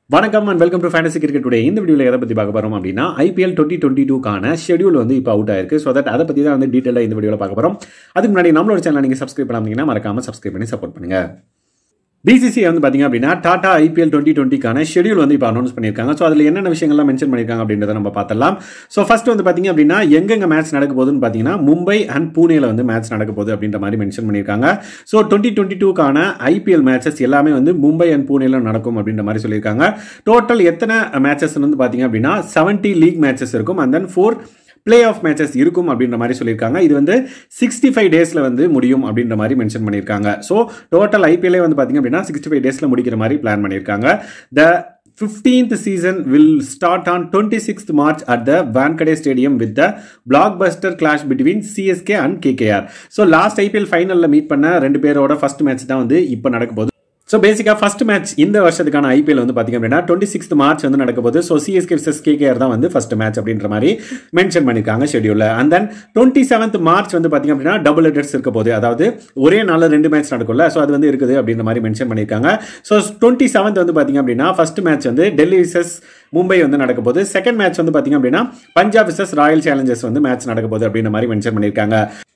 வணக்கம் and welcome to fantasy cricket today இந்த வீடியோவில் எதை பற்றி பார்க்க போகிறோம் அப்படின்னா ஐபிஎல் டுவெண்ட்டி டுவெண்ட்டி டூக்கான ஷெடியூல் வந்து இப்போ அவுட் ஆயிருக்கு ஸோ தட் அதை பற்றி தான் வந்து டீட்டெயிலாக இந்த வீடியோவில் பார்க்க போகிறோம் அதுக்கு முன்னாடி நம்மளோட சேனல் நீங்கள் சப்ஸ்கிரைப் பண்ணாமீங்கன்னா மறக்காம சப்ஸ்கிரைப் பண்ணி சப்போர்ட் பண்ணுங்க பிசிசி வந்து பார்த்தீங்க அப்படின்னா டாடா ஐபிஎல் டுவெண்ட்டி டுவெண்ட்டிக்கான ஷெடியூல் வந்து இப்போ அனௌன்ஸ் பண்ணியிருக்காங்க ஸோ அதில் என்னென்ன விஷயங்கள்லாம் மென்ஷன் பண்ணியிருக்காங்க அப்படின்றத நம்ம பார்த்தலாம் ஸோ ஃபர்ஸ்ட் வந்து பார்த்தீங்க அப்படின்னா எங்கெங்க மேட்ச் நடக்க போகுதுன்னு பார்த்தீங்கன்னா மும்பை அண்ட் பூனேல வந்து மேட்ச் நடக்க போகுது அப்படின்ற மாதிரி மென்ஷன் பண்ணியிருக்காங்க ஸோ டுவெண்ட்டி டுவெண்ட்டி டூக்கான ஐபிஎல் மேட்சஸ் எல்லாமே வந்து மும்பை அண்ட் பூனேல நடக்கும் அப்படின்ற மாதிரி சொல்லியிருக்காங்க டோட்டல் எத்தனை மேட்சஸ் வந்து பார்த்தீங்க அப்படின்னா செவன்ட்டி லீக் மேட்சஸ் இருக்கும் and then four playoff matches இருக்கும் அப்படின்ற மாதிரி சொல்லியிருக்காங்க இது வந்து சிக்ஸ்டி ஃபைவ் டேஸில் வந்து முடியும் அப்படின்ற மாதிரி மென்ஷன் பண்ணியிருக்காங்க ஸோ டோட்டல் ஐபிஎல்லே வந்து பார்த்தீங்க அப்படின்னா சிக்ஸ்டி ஃபைவ் டேஸில் முடிக்கிற மாதிரி பிளான் பண்ணியிருக்காங்க the 15th season will start on 26th March at the Wankhede Stadium with the blockbuster clash between CSK and KKR. So last IPL ஃபைனலில் மீட் பண்ண ரெண்டு பேரோட ஃபர்ஸ்ட் மேட்ச் தான் வந்து இப்போ நடக்க போகுது ஸோ பேசிக்காக ஃபர்ஸ்ட் மேட்ச் இந்த வருஷத்துக்கான ஐபிஎல் வந்து பார்த்திங்க அப்படின்னா டுவெண்ட்டி சிக்ஸ்த் மார்ச் வந்து நடக்க போது ஸோ சிஎஸ்கே விசஸ் கேகேஆர் தான் வந்து ஃபர்ஸ்ட் மேட்ச் அப்படின்ற மாதிரி மென்ஷன் பண்ணியிருக்காங்க ஷெடியூலில் and then twenty seventh March வந்து பார்த்திங்க அப்படின்னா டபுள் ஹெட்டர்ஸ் இருக்க போது அதாவது ஒரே நாளில் ரெண்டு மேட்ச் நடக்கும்ல ஸோ அது வந்து இருக்குது அப்படின்ற மாதிரி மென்ஷன் பண்ணியிருக்காங்க ஸோ டுவெண்ட்டி செவன்த் வந்து பார்த்திங்க அப்படின்னா ஃபர்ஸ்ட் மேட்ச் வந்து டெல்லி விசஸ் மும்பை வந்து நடக்க போது செகண்ட் மேட்ச் வந்து பார்த்திங்க அப்படின்னா பஞ்சாப் விசஸ் ராயல் சேலஞ்சர்ஸ் வந்து மேட்ச் நடக்க போகுது அப்படின்ற மாதிரி மென்ஷன் பண்ணியிருக்காங்க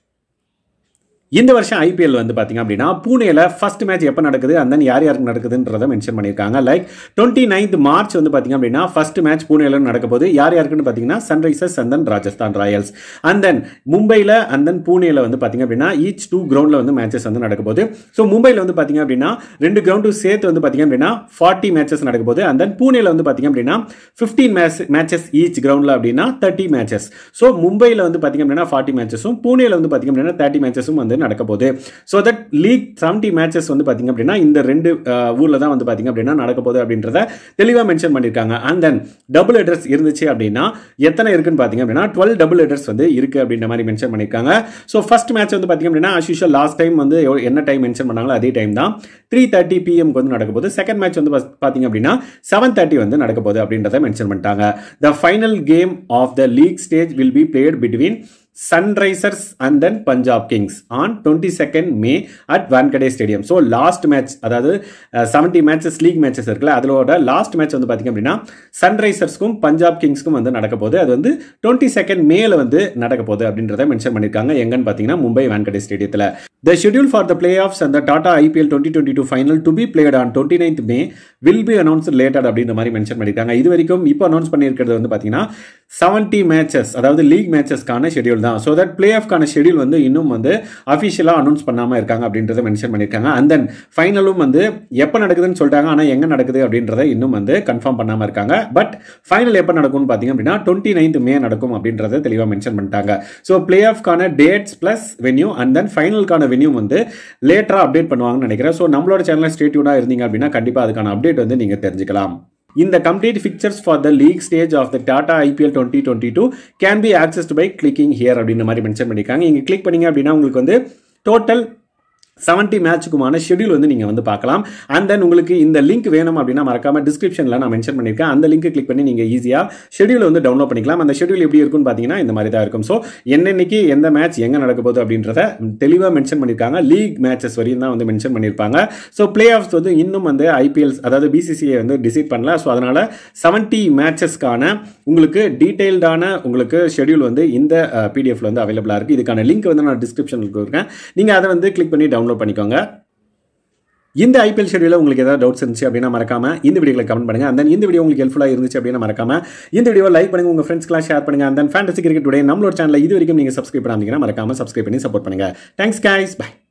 இந்த வருஷம் ஐபிஎல் வந்து பார்த்தீங்க அப்படின்னா பூனேல ஃபர்ஸ்ட் மேட்ச் எப்போ நடக்குது அந்த யார் யாருக்கு நடக்குதுன்றதை மென்ஷன் பண்ணியிருக்காங்க லைக் டுவெண்ட்டி நைன்த் மார்ச் வந்து பார்த்தீங்க அப்படின்னா ஃபர்ஸ்ட் மேட்ச் பூனேல நடக்க போது யார் யாருக்குன்னு பார்த்தீங்கன்னா sunrisers and then Rajasthan royals and then மும்பையில் அண்ட் தென் பூனேல வந்து பார்த்தீங்க அப்படின்னா ஈச் டூ கிரவுண்டில் வந்து மேட்சஸ் வந்து நடக்க போது ஸோ மும்பையில் வந்து பார்த்தீங்க அப்படின்னா ரெண்டு கிரவுண்டு சேர்த்து வந்து பார்த்தீங்க அப்படின்னா ஃபார்ட்டி மேட்சஸ் நடக்க போது அண்ட் தென் பூனேல வந்து பார்த்தீங்க அப்படின்னா ஃபிஃப்டீன் மேட்ச் மேட்சஸ் ஈச் கிரவுண்டில் அப்படின்னா தேர்ட்டி மேட்சஸ் ஸோ மும்பையில் வந்து பார்த்தீங்க அப்படின்னா ஃபார்ட்டி மேட்சஸும் பூனேல வந்து பார்த்தீங்க அப்படின்னா தேர்ட்டி மேட்சஸும் வந்து நடக்க போகுது so that league seventy matches வந்து பார்த்தீங்க அப்படின்னா இந்த ரெண்டு ஊரில் தான் வந்து பார்த்தீங்க அப்படின்னா நடக்க போகுது அப்படின்றத தெளிவாக மென்ஷன் பண்ணியிருக்காங்க அண்ட் தென் டபுள் ஹெடர்ஸ் இருந்துச்சு அப்படின்னா எத்தனை இருக்குன்னு பார்த்தீங்க அப்படின்னா டுவெல் டபுள் ஹெடர்ஸ் வந்து இருக்கு அப்படின்ற மாதிரி மென்ஷன் பண்ணியிருக்காங்க ஸோ ஃபர்ஸ்ட் மேட்ச் வந்து பார்த்தீங்க அப்படின்னா அஸ் யூஷுவல் லாஸ்ட் டைம் வந்து என்ன டைம் மென்ஷன் பண்ணாங்களோ அதே டைம் தான் த்ரீ தேர்ட்டி பிஎம்க்கு வந்து நடக்க போகுது செகண்ட் மேட்ச் வந்து பார்த்தீங்க அப்படின்னா செவன் தேர்ட்டி வந்து நடக்க போகுது அப்படின்றத மென்ஷன் பண்ணிட்டாங்க the final game of the league stage will be played between sunrisers and then Punjab kings on twenty second May at Wankhede stadium so last match அதாவது செவன்ட்டி மேட்சஸ் லீக் மேட்சஸ் இருக்குல்ல அதோட last match வந்து பார்த்திங்க அப்படின்னா சன்ரைசர்ஸ்க்கும் பஞ்சாப் கிங்ஸ்க்கும் வந்து நடக்க போகுது அது வந்து டுவெண்ட்டி செகண்ட் மேல வந்து நடக்க போகுது அப்படின்றத மென்ஷன் பண்ணியிருக்காங்க எங்கன்னு பார்த்தீங்கன்னா மும்பை வான்கடே ஸ்டேடியத்தில் the schedule for the playoffs அந்த Tata IPL twenty twenty two final to be played on twenty ninth May will be announce later அப்படின்ற மாதிரி மென்ஷன் பண்ணியிருக்காங்க இது வரைக்கும் இப்போ அனௌன்ஸ் பண்ணியிருக்கிறது வந்து பார்த்தீங்கன்னா செவன்ட்டி மேட்சஸ் அதாவது லீக் மேட்சஸ்க்கான ஷெடியூல் தான் ஸோ தட் பிளே ஆஃப்கான ஷெடியூல் வந்து இன்னும் வந்து அஃபிஷியலாக அனௌன்ஸ் பண்ணாமல் இருக்காங்க அப்படின்றத மென்ஷன் பண்ணியிருக்காங்க அண்ட் தென் ஃபைனலும் வந்து எப்போ நடக்குதுன்னு சொல்லிட்டாங்க ஆனால் எங்கே நடக்குது அப்படின்றத இன்னும் வந்து கன்ஃபார்ம் பண்ணாமல் இருக்காங்க பட் ஃபைனல் எப்போ நடக்கும்னு பார்த்தீங்க அப்படின்னா டுவெண்ட்டி நைன்த் மே நடக்கும் அப்படின்றத தெளிவாக மென்ஷன் பண்ணிட்டாங்க ஸோ பிளே ஆஃப்கான dates plus venue and then ஃபைனலுக்கான வென்யூ வந்து லேட்டராக அப்டேட் பண்ணுவாங்கன்னு நினைக்கிறேன் ஸோ நம்மளோட சேனலில் ஸ்டேட்யூடாக இருந்தீங்க அப்படின்னா கண்டிப்பாக அதுக்கான அப்டேட் வந்து நீங்கள் தெரிஞ்சுக்கலாம் இந்த complete fixtures for the league stage of the Tata IPL twenty twenty two can be accessed by clicking here அப்படின்ற மாதிரி மென்ஷன் பண்ணியிருக்காங்க இங்கே கிளிக் பண்ணீங்க அப்படின்னா உங்களுக்கு வந்து டோட்டல் செவன்ட்டி மேட்ச்சுக்குமான ஷெடியூல் வந்து நீங்கள் வந்து பார்க்கலாம் அண்ட் தென் உங்களுக்கு இந்த லிங்க் வேணும் அப்படின்னா மறக்காம டிஸ்கிரிப்ஷனில் நான் மென்ஷன் பண்ணியிருக்கேன் அந்த லிங்க் கிளிக் பண்ணி நீங்கள் ஈஸியாக ஷெடியூல் வந்து டவுன்லோட் பண்ணிக்கலாம் அந்த ஷெடியூல் எப்படி இருக்குன்னு பார்த்தீங்கன்னா இந்த மாதிரி தான் இருக்கும் ஸோ என்னென்னைக்கு எந்த மேட்ச் எங்கே நடக்க போகுது அப்படின்றத தெளிவாக மென்ஷன் பண்ணியிருக்காங்க லீக் மேட்சஸ் வரையும் தான் வந்து மென்ஷன் பண்ணியிருப்பாங்க ஸோ பிளே ஆஃப்ஸ் வந்து இன்னும் வந்து ஐபிஎல்ஸ் அதாவது பிசிசிஐ வந்து டிசைட் பண்ணல ஸோ அதனால் செவன்ட்டி மேட்சஸ்க்கான உங்களுக்கு டீட்டெயில்டான உங்களுக்கு ஷெடியூல் வந்து இந்த பிடிஎஃப்ல வந்து அவைலபிளாக இருக்குது இதுக்கான லிங்க் வந்து நான் டிஸ்கிரிப்ஷனில் கொடுக்குறேன் நீங்கள் அதை வந்து கிளிக் பண்ணி டவுன்லோட் பண்ணிக்கோங்க இந்த ஐபிஎல் ஷெடியூலில் உங்களுக்கு ஏதாவது டவுட்ஸ் இருந்துச்சு அப்படின்னா மறக்காம இந்த வீடியோவில் கமெண்ட் பண்ணுங்க அந்த இந்த வீடியோ உங்களுக்கு ஹெல்ப்ஃபுல்லாக இருந்துச்சு அப்படின்னா மறக்காம இந்த வீடியோ லைக் பண்ணுங்க உங்க ஃப்ரெண்ட்ஸ்க்குலாம் ஷேர் பண்ணுங்க அந்த ஃபேண்டசி கிரிக்கெட் டுடே நம்மளோட சேனல் இது வரைக்கும் நீங்கள் சப்ஸ்கிரைப் பண்ணாமீங்கன்னா மறக்காம சப்ஸ்கிரைப் பண்ணி சப்போர்ட் பண்ணுங்க தேங்க்ஸ் கைஸ் பை